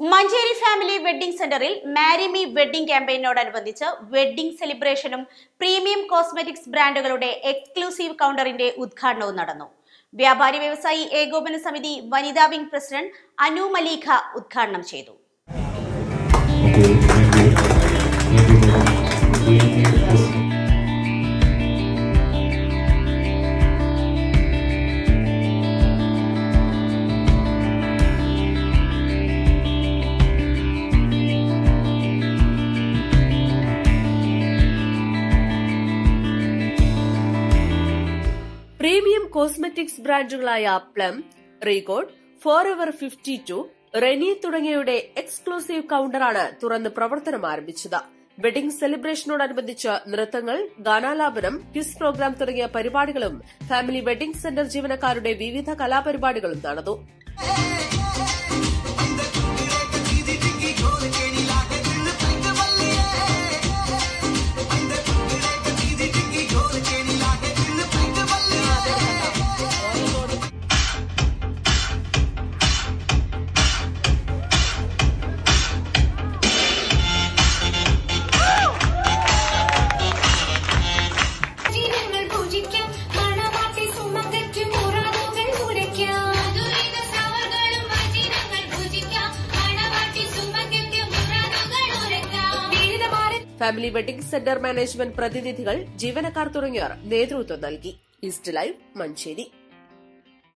Manjeri family wedding സെന്ററിൽ marry me wedding ക്യാമ്പയിനോടനുബന്ധിച്ച് wedding സെലിബ്രേഷനും പ്രീമിയം കോസ്മെറ്റിക്സ് ബ്രാൻഡുകളുടെ എക്സ്ക്ലൂസീവ് കൗണ്ടറിന്റെ ഉദ്ഘാടനവും നടന്നു വ്യാപാരി വ്യവസായി ഏകോപന സമിതി വനിതാ വിംഗ് പ്രസിഡന്റ് അനു മലീഖ ഉദ്ഘാടനം ചെയ്തു Okay, thank you. Thank you very much. Thank you. Yes. Premium cosmetics ബ്രാൻഡുകളായ Plum Recode forever fifty two Renee തുടങ്ങിയവയുടെ എക്സ്ക്ലൂസീവ് കൌണ്ടറാണ് തുറന്ന് പ്രവർത്തനം ആരംഭിച്ചത് വെഡിംഗ് സെലിബ്രേഷനോടനുബന്ധിച്ച് നൃത്തങ്ങൾ ഗാനാലാപനം ക്വിസ് പ്രോഗ്രാം തുടങ്ങിയ പരിപാടികളും ഫാമിലി വെഡിംഗ് സെന്റർ ജീവനക്കാരുടെ വിവിധ കലാപരിപാടികളും നടന്നു ജീവിതങ്ങൾ പൂജിക്കാം മണവാട്ടി സുമകറ്റ് മുറാദുകൾ ഉരയ്ക്കാം മധുരൈക സവർകളും വചനങ്ങൾ പൂജിക്കാം മണവാട്ടി സുമകറ്റ് മുറാദുകൾ ഉരയ്ക്കാം വിവിധ Bharat family wedding centre management പ്രതിനിധികൾ ജീവനക്കാർ തുടങ്ങിയവർ നേതൃത്വം നൽകി ഈസ്റ്റ് ലൈവ് മഞ്ചേരി